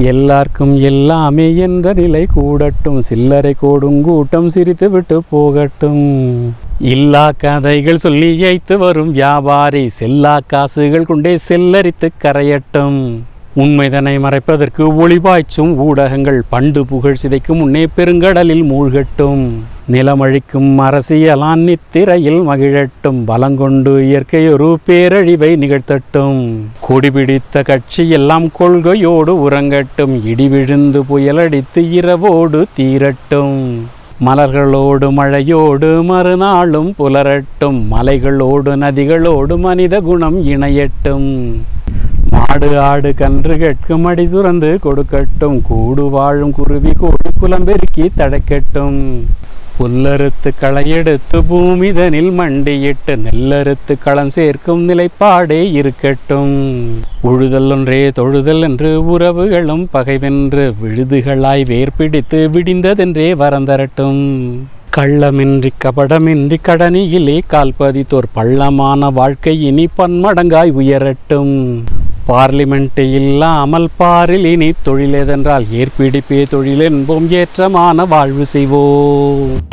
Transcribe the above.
எல்லாருக்கும் எல்லாமே என்ற நிலை கூடட்டும் சில்லறை கோடுங்கூட்டம் சிரித்து விட்டு போகட்டும் இல்லா கதைகள் சொல்லி ஏய்த்து வரும் வியாபாரி செல்லா காசுகள் கொண்டே செல்லரித்து கரையட்டும் உண்மைதனை மறைப்பதற்கு ஒளிபாய்ச்சும் ஊடகங்கள் பண்டு புகழ் சிதைக்கும் முன்னே பெருங்கடலில் மூழ்கட்டும் நிலமழிக்கும் அரசியலான் நித்திரையில் மகிழட்டும் பலங்கொண்டு இயற்கையொரு பேரழிவை நிகழ்த்தட்டும் கொடி பிடித்த கட்சி எல்லாம் கொள்கையோடு உறங்கட்டும் இடி விழுந்து புயலடித்து இரவோடு தீரட்டும் மலர்களோடு மழையோடு மறுநாளும் புலரட்டும் மலைகளோடு நதிகளோடு மனித குணம் இணையட்டும் மாடு ஆடு கன்று கேட்கும் அடி சுரந்து கொடுக்கட்டும் கூடு வாழும் குருவி கோடி குலம்பெருக்கி தடைக்கட்டும் புல்லறுத்து களையெடுத்து பூமிதனில் மண்டியிட்டு நெல்லறுத்து களம் சேர்க்கும் நிலைப்பாடே இருக்கட்டும் உழுதல் ஒன்றே தொழுதல் என்று உறவுகளும் பகைவென்று விழுதுகளாய் வேர்பிடித்து விடிந்ததென்றே வரந்தரட்டும் கள்ளமின்றி கபடமின்றி கடனியிலே கால்பதித்தோர் பள்ளமான வாழ்க்கை இனி பன்மடங்காய் உயரட்டும் பார்லிமெண்ட் இல்லாமல் பாரில் இனி தொழிலெதென்றால் ஏற்பிடிப்பே தொழில் என்போம் ஏற்றமான வாழ்வு செய்வோம்